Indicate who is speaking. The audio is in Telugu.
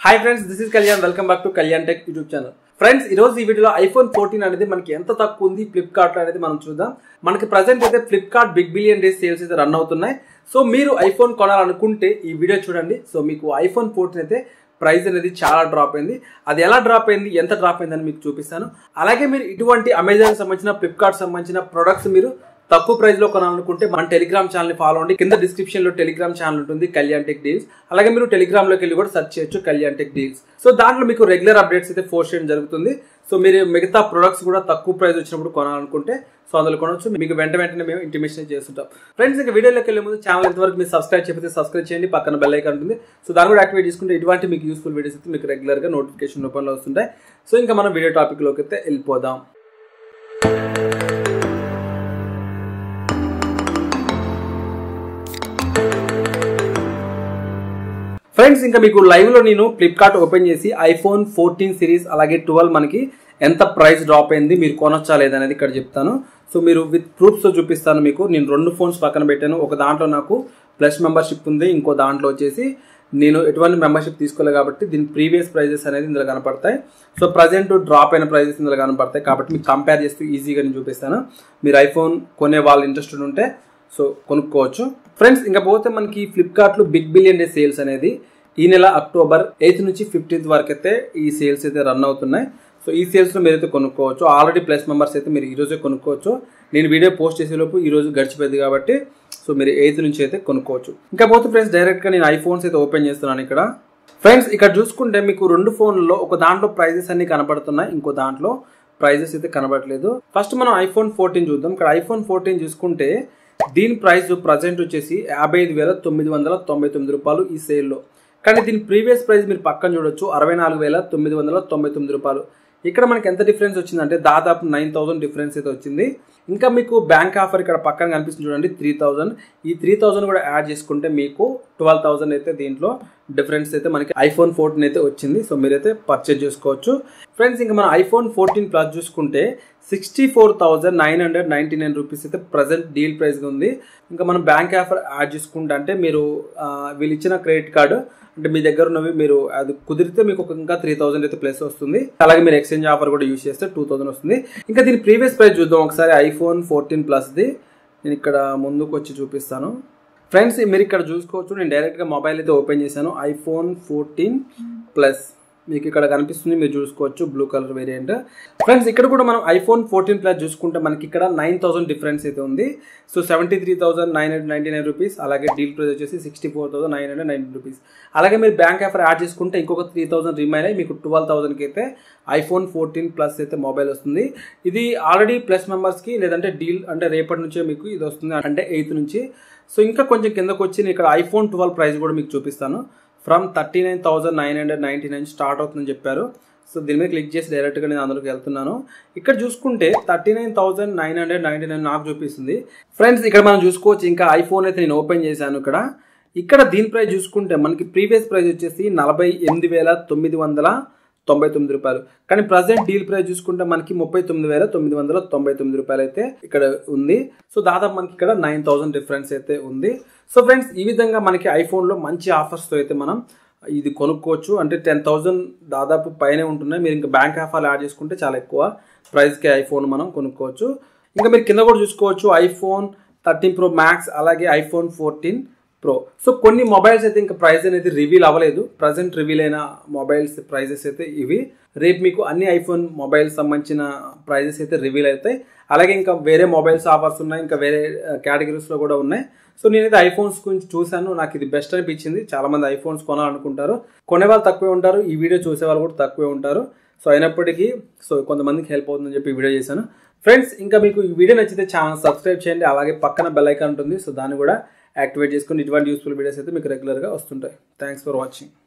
Speaker 1: hi friends this is Kalyan welcome back to Kalyan tech YouTube channel friends ఈ రోజు ఈ వీడియోలో ఐఫోన్ ఫోర్టీన్ అనేది మనకి ఎంత తక్కువ ఉంది ఫ్లిప్కార్ట్ అనేది మనం చూద్దాం మనకి ప్రజెంట్ అయితే Flipkart big billion days sales అయితే రన్ అవుతున్నాయి సో మీరు ఐఫోన్ కొనాలనుకుంటే ఈ వీడియో చూడండి సో మీకు ఐఫోన్ ఫోర్టీన్ అయితే ప్రైస్ అనేది చాలా డ్రాప్ అయింది అది ఎలా డ్రాప్ అయింది ఎంత డ్రాప్ అయింది అని మీకు చూపిస్తాను అలాగే మీరు ఇటువంటి అమెజాన్ సంబంధించిన ఫ్లిప్కార్ట్ సంబంధించిన ప్రొడక్ట్స్ మీరు తక్కువ ప్రైస్ లో కొనాలనుకుంటే మన టెలిగ్రామ్ ఛానల్ ఫాలో అండి కింద డిస్క్రిప్షన్ లో టెలిగ్రామ్ ఛానల్ ఉంటుంది కళ్యాణ్ టెక్ డీల్స్ అలాగే మీరు టెలిగ్రామ్ లోకి వెళ్ళి కూడా సెర్చ్ చేయొచ్చు కళ్యాణ్ టెక్ డీల్స్ సో దాంట్లో మీకు రెగ్యులర్ అప్డేట్స్ అయితే పోస్ట్ చేయడం జరుగుతుంది సో మీరు మిగతా ప్రొడక్ట్స్ కూడా తక్కువ ప్రైస్ వచ్చినప్పుడు కొనాలనుకుంటే సో అందులో కొనవచ్చు మీకు వెంట వెంటనే మేము ఇంటిమేషన్ చేస్తుంటాం ఫ్రెండ్స్ ఇంకా వీడియోలోకి వెళ్ళే ముందు ఛానల్ ఎంతవరకు మీరు సబ్స్క్రైబ్ చేయకపోతే సబ్స్క్రైబ్ చేయండి పక్కన బెల్ ఐకాన్ ఉంటుంది సో దాన్ని కూడా యాక్టివేట్ చేసుకుంటే ఇటువంటి మీకు యూస్ఫుల్ వీడియోస్ అయితే మీకు రెగ్యులర్గా నోటిఫికేషన్ రూపంలో వస్తుంటాయి సో ఇంకా మనం వీడియో టాపిక్లోకి అయితే వెళ్ళిపోదాం ఫ్రెండ్స్ ఇంకా మీకు లైవ్ లో నేను ఫ్లిప్కార్ట్ ఓపెన్ చేసి ఐఫోన్ ఫోర్టీన్ సిరీస్ అలాగే ట్వెల్వ్ మనకి ఎంత ప్రైస్ డ్రాప్ అయింది మీరు కొనొచ్చా లేదనేది ఇక్కడ చెప్తాను సో మీరు విత్ ప్రూఫ్స్ చూపిస్తాను మీకు నేను రెండు ఫోన్స్ పక్కన పెట్టాను ఒక దాంట్లో నాకు ప్లస్ మెంబర్షిప్ ఉంది ఇంకో దాంట్లో వచ్చేసి నేను ఎటువంటి మెంబర్షిప్ తీసుకోలేదు కాబట్టి దీని ప్రీవియస్ ప్రైజెస్ అనేది ఇందులో కనపడతాయి సో ప్రజెంట్ డ్రాప్ అయిన ప్రైజెస్ ఇందులో కనపడతాయి కాబట్టి మీకు కంపేర్ చేస్తూ ఈజీగా నేను చూపిస్తాను మీరు ఐఫోన్ కొనే వాళ్ళు ఇంట్రెస్టెడ్ ఉంటే సో కొనుక్కోవచ్చు ఫ్రెండ్స్ ఇంకా పోతే మనకి ఫ్లిప్కార్ట్లో బిగ్ బిలియన్ డే సేల్స్ అనేది ఈ నెల అక్టోబర్ ఎయిత్ నుంచి ఫిఫ్టీన్త్ వరకు అయితే ఈ సేల్స్ అయితే రన్ అవుతున్నాయి సో ఈ సేల్స్లో మీరైతే కొనుక్కోవచ్చు ఆల్రెడీ ప్లస్ మెంబర్స్ అయితే మీరు ఈరోజే కొనుక్కోవచ్చు నేను వీడియో పోస్ట్ చేసేలోపు ఈ రోజు గడిచిపోయింది కాబట్టి సో మీరు ఎయిత్ నుంచి అయితే కొనుక్కోవచ్చు ఇంకా పోతే ఫ్రెండ్స్ డైరెక్ట్గా నేను ఐఫోన్స్ అయితే ఓపెన్ చేస్తున్నాను ఇక్కడ ఫ్రెండ్స్ ఇక్కడ చూసుకుంటే మీకు రెండు ఫోన్లో ఒక దాంట్లో ప్రైజెస్ అన్ని కనబడుతున్నాయి ఇంకో దాంట్లో ప్రైజెస్ అయితే కనబడట్లేదు ఫస్ట్ మనం ఐఫోన్ ఫోర్టీన్ చూద్దాం ఇక్కడ ఐఫోన్ ఫోర్టీన్ చూసుకుంటే దీని ప్రైస్ ప్రజెంట్ వచ్చేసి యాభై ఐదు వేల తొమ్మిది వందల తొంభై తొమ్మిది రూపాయలు ఈ సేల్లో కానీ దీని ప్రీవియస్ ప్రైస్ మీరు పక్కన చూడొచ్చు అరవై నాలుగు వేల తొమ్మిది వందల తొంభై తొమ్మిది రూపాయలు ఇక్కడ మనకి ఎంత డిఫరెన్స్ వచ్చిందంటే దాదాపు నైన్ థౌసండ్ డిఫరెన్స్ అయితే వచ్చింది ఇంకా మీకు బ్యాంక్ ఆఫర్ ఇక్కడ పక్కన కనిపిస్తుంది చూడండి త్రీ థౌసండ్ ఈ త్రీ థౌసండ్ కూడా యాడ్ చేసుకుంటే మీకు ట్వెల్వ్ థౌసండ్ అయితే దీంట్లో డిఫరెన్స్ అయితే మనకి ఐఫోన్ ఫోర్టీన్ అయితే వచ్చింది సో మీరైతే పర్చేజ్ చేసుకోవచ్చు ఫ్రెండ్స్ ఇంకా మన ఐఫోన్ ఫోర్టీన్ ప్లస్ చూసుకుంటే sixty four thousand nine hundred ninety nine rupees అయితే ప్రజెంట్ డీల్ ప్రైస్గా ఉంది ఇంకా మనం బ్యాంక్ ఆఫర్ యాడ్ చేసుకుంటే అంటే మీరు వీళ్ళు ఇచ్చిన క్రెడిట్ కార్డు అంటే మీ దగ్గర ఉన్నవి మీరు అది కుదిరితే మీకు ఒక ఇంకా త్రీ థౌసండ్ అయితే ప్లస్ వస్తుంది అలాగే మీరు ఎక్స్చేంజ్ ఆఫర్ కూడా యూస్ చేస్తే టూ థౌసండ్ వస్తుంది ఇంకా దీని ప్రీవియస్ ప్రైస్ చూద్దాం ఒకసారి ఐఫోన్ ఫోర్టీన్ ప్లస్ది నేను ఇక్కడ ముందుకు వచ్చి చూపిస్తాను ఫ్రెండ్స్ మీరు ఇక్కడ చూసుకోవచ్చు నేను డైరెక్ట్గా మొబైల్ అయితే ఓపెన్ చేశాను ఐఫోన్ ఫోర్టీన్ ప్లస్ మీకు ఇక్కడ కనిపిస్తుంది మీరు చూసుకోవచ్చు బ్లూ కలర్ వేరియంట్ ఫ్రెండ్స్ ఇక్కడ కూడా మనం ఐఫోన్ ఫోర్టీన్ ప్లస్ చూసుకుంటే మనకి ఇక్కడ నైన్ థౌసండ్ డిఫరెన్స్ అయితే ఉంది so seventy three thousand nine hundred ninety nine rupees అలాగే డీల్ ప్రైస్ వచ్చేసి sixty four thousand nine hundred ninety rupees అలాగే మీరు బ్యాంక్ ఆఫర్ యాడ్ చేసుకుంటే ఇంకొక త్రీ థౌసండ్ రిమైన్ అయ్యి మీకు ట్వెల్వ్ థౌసండ్కి అయితే ఐఫోన్ ఫోర్టీన్ ప్లస్ అయితే మొబైల్ వస్తుంది ఇది ఆల్రెడీ ప్లస్ మెంబర్స్కి లేదంటే డీల్ అంటే రేపటి నుంచే మీకు ఇది వస్తుంది అంటే ఎయిత్ నుంచి సో ఇంకా కొంచెం కిందకు వచ్చి నేను ఇక్కడ ఐఫోన్ ట్వెల్వ్ ప్రైస్ కూడా మీకు చూపిస్తాను from thirty nine thousand nine hundred ninety nine start అవుతుందని చెప్పారు సో దీని మీద క్లిక్ చేసి డైరెక్ట్గా నేను అందులోకి వెళ్తున్నాను ఇక్కడ చూసుకుంటే thirty nine thousand nine hundred ninety nine నాకు చూపిస్తుంది ఫ్రెండ్స్ ఇక్కడ మనం చూసుకోవచ్చు ఇంకా ఐఫోన్ అయితే నేను ఓపెన్ చేశాను ఇక్కడ ఇక్కడ దీని ప్రైస్ చూసుకుంటే మనకి ప్రీవియస్ ప్రైస్ వచ్చేసి నలభై ఎనిమిది వేల తొమ్మిది వందల తొంభై తొమ్మిది రూపాయలు కానీ ప్రజెంట్ డీల్ ప్రైస్ చూసుకుంటే మనకి ముప్పై తొమ్మిది వేల తొమ్మిది వందల తొంభై తొమ్మిది రూపాయలు అయితే ఇక్కడ ఉంది సో దాదాపు మనకి ఇక్కడ నైన్ థౌసండ్ డిఫరెన్స్ అయితే ఉంది సో ఫ్రెండ్స్ ఈ విధంగా మనకి ఐఫోన్లో మంచి ఆఫర్స్తో అయితే మనం ఇది కొనుక్కోవచ్చు అంటే టెన్ థౌసండ్ దాదాపు పైనే ఉంటున్నాయి మీరు ఇంకా బ్యాంక్ ఆఫర్లు యాడ్ చేసుకుంటే చాలా ఎక్కువ ప్రైస్కి ఐఫోన్ మనం కొనుక్కోవచ్చు ఇంకా మీరు కింద కూడా చూసుకోవచ్చు ఐఫోన్ థర్టీన్ ప్రో మ్యాక్స్ అలాగే ఐఫోన్ ఫోర్టీన్ ప్రో సో కొన్ని మొబైల్స్ అయితే ఇంకా ప్రైస్ అనేది రివీల్ అవ్వలేదు ప్రజెంట్ రివీల్ అయిన మొబైల్స్ ప్రైజెస్ అయితే ఇవి రేపు మీకు అన్ని ఐఫోన్ మొబైల్స్ సంబంధించిన ప్రైజెస్ అయితే రివీల్ అవుతాయి అలాగే ఇంకా వేరే మొబైల్స్ ఆఫర్స్ ఉన్నాయి ఇంకా వేరే కేటగిరీస్లో కూడా ఉన్నాయి సో నేనైతే ఐఫోన్స్ గురించి చూశాను నాకు ఇది బెస్ట్ అనిపించింది చాలా మంది ఐఫోన్స్ కొనాలనుకుంటారు కొనే వాళ్ళు తక్కువే ఉంటారు ఈ వీడియో చూసే వాళ్ళు కూడా తక్కువే ఉంటారు సో అయినప్పటికీ సో కొంతమందికి హెల్ప్ అవుతుందని చెప్పి వీడియో చేశాను ఫ్రెండ్స్ ఇంకా మీకు ఈ వీడియో నచ్చితే ఛానల్ సబ్స్క్రైబ్ చేయండి అలాగే పక్కన బెల్ ఐకాన్ ఉంటుంది సో దాన్ని కూడా యాక్టివేట్ చేసుకుని ఇటువంటి యూస్ఫుల్ వీడియోస్ అయితే మీకు రెగ్యులర్గా వస్తుంటాయి థ్యాంక్స్ ఫర్ వాచింగ్